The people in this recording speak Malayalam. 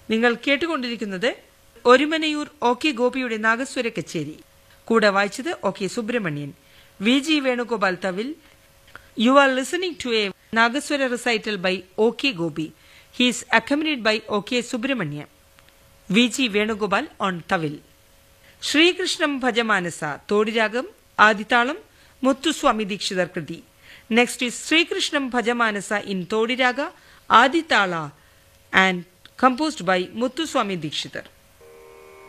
നിങ്ങൾ കേട്ടുകൊണ്ടിരിക്കുന്നത് ഒരുമനയൂർ ഒ കെ ഗോപിയുടെ നാഗസ്വര കച്ചേരി കൂടെ വായിച്ചത് O K Subramanian V G Venugopal thavil you are listening to a nagaswara recital by O K Gopi he is accompanied by O K Subramanya V G Venugopal on thavil Srikrishnam Bhajamanasa Todiragam Adithalam Muthuswami Dikshitar kriti next is Srikrishnam Bhajamanasa in Todiraga Adithala and composed by Muthuswami Dikshitar